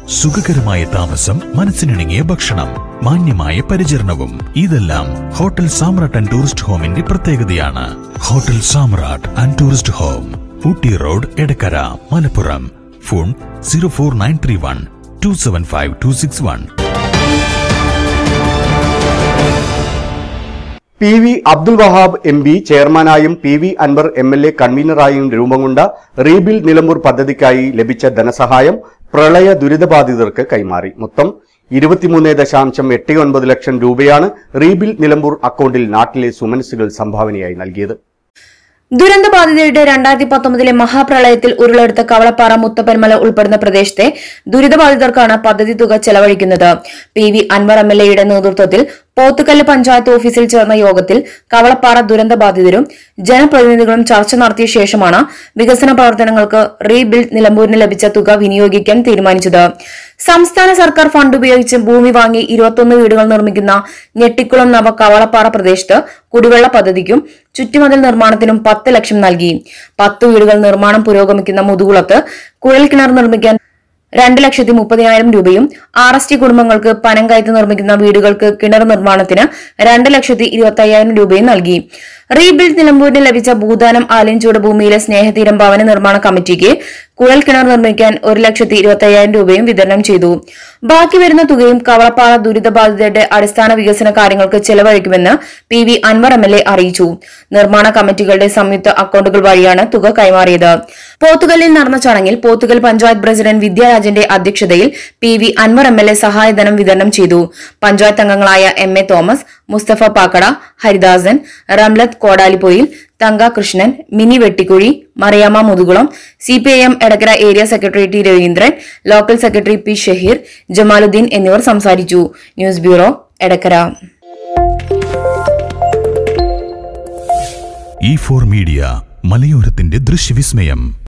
സുഖകരമായ താമസം മനസ്സിനിണങ്ങിയ ഭക്ഷണം മാന്യമായ പരിചരണവും ഇതെല്ലാം ഹോട്ടൽ സാമ്രാട്ട് ആൻഡ് ടൂറിസ്റ്റ് ഹോമിന്റെ പ്രത്യേകതയാണ് hotel Samrat and tourist home Ooty road Edakkara Malappuram phone zero four nine three one two seven five two six one P V Abdul Wahab M P ചെയർമാനായും P V Anvar M L A കൺവീനറായും രൂപം കൊണ്ട റീബിൽഡ് നിലമ്പൂർ പദ്ധതിക്കായി ലഭിച്ച ധനസഹായം പ്രളയ ദുരിതബാധിതർക്ക് കൈമാറി മൊത്തം ഇരുപത്തിമൂന്ന് ദശാംശം എട്ട് ഒൻപത് ലക്ഷം രൂപയാണ് റീബിൽഡ് നിലമ്പൂർ അക്കൗണ്ടിൽ നാട്ടിലെ സുമനസുകൾ സംഭാവനയായി നൽകിയത് ദുരന്തബാധിതരുടെ രണ്ടായിരത്തി പത്തൊമ്പതിലെ മഹാപ്രളയത്തിൽ ഉരുളെടുത്ത കവളപ്പാറ മുത്തപ്പൻമല ഉൾപ്പെടുന്ന പ്രദേശത്തെ ദുരിതബാധിതർക്കാണ് പദ്ധതി തുക ചെലവഴിക്കുന്നത് P V Anvar M L എയുടെ നേതൃത്വത്തിൽ പോത്തുകല്ല് പഞ്ചായത്ത് ഓഫീസിൽ ചേർന്ന യോഗത്തിൽ കവളപ്പാറ ദുരന്തബാധിതരും ജനപ്രതിനിധികളും ചർച്ച നടത്തിയ ശേഷമാണ് വികസന പ്രവർത്തനങ്ങൾക്ക് റീബിൽഡ് നിലമ്പൂരിന് ലഭിച്ച തുക വിനിയോഗിക്കാൻ തീരുമാനിച്ചത് സംസ്ഥാന സർക്കാർ ഫണ്ട് ഉപയോഗിച്ച് ഭൂമി വാങ്ങി ഇരുപത്തൊന്ന് വീടുകൾ നിർമ്മിക്കുന്ന ഞെട്ടിക്കുളം നവ കവളപ്പാറ പ്രദേശത്ത് കുടിവെള്ള പദ്ധതിക്കും ചുറ്റുമതിൽ നിർമ്മാണത്തിനും പത്ത് ലക്ഷം നൽകി പത്ത് വീടുകൾ നിർമ്മാണം പുരോഗമിക്കുന്ന മുതുകുളത്ത് കുഴൽക്കിണർ നിർമ്മിക്കാൻ രണ്ട് ലക്ഷത്തി മുപ്പതിനായിരം രൂപയും ആർ എസ് ടി കുടുംബങ്ങൾക്ക് പനം കയറ്റ് നിർമ്മിക്കുന്ന വീടുകൾക്ക് കിണർ നിർമ്മാണത്തിന് രണ്ട് ലക്ഷത്തി ഇരുപത്തി അയ്യായിരം രൂപയും നൽകി റീബിൽഡ് നിലമ്പൂരിന് ലഭിച്ച ഭൂദാനം ആലിൻചൂട് ഭൂമിയിലെ സ്നേഹതീരം ഭവന നിർമ്മാണ കമ്മിറ്റിക്ക് കുഴൽ കിണർ നിർമ്മിക്കാൻ ഒരു ലക്ഷത്തി ഇരുപത്തി അയ്യായിരം രൂപയും വിതരണം ചെയ്തു ബാക്കി വരുന്ന തുകയും കവളപ്പാറ ദുരിതബാധിതരുടെ അടിസ്ഥാന വികസന കാര്യങ്ങൾക്ക് ചെലവഴിക്കുമെന്ന് P V Anvar M L A അറിയിച്ചു നിർമ്മാണ കമ്മിറ്റികളുടെ സംയുക്ത അക്കൌണ്ടുകൾ വഴിയാണ് തുക കൈമാറിയത് പോത്തുകല്ലിൽ നടന്ന ചടങ്ങിൽ പോത്തുകൽ പഞ്ചായത്ത് പ്രസിഡന്റ് വിദ്യാരാജന്റെ അധ്യക്ഷതയിൽ P V Anvar M L A സഹായധനം വിതരണം ചെയ്തു പഞ്ചായത്ത് അംഗങ്ങളായ M A Thomas Musthafa Pakkada Haridasan Ramlath Kodalipoyil Thanka Krishnan Mini Vettikuzhi Mariyamma Muthukulam C P I M Edakkara area secretary T Raveendran local secretary P Shaheer Jamaluddin എന്നിവർ സംസാരിച്ചു news bureau Edakkara E four media മലയോരത്തിന്റെ ദൃശ്യവിസ്മയം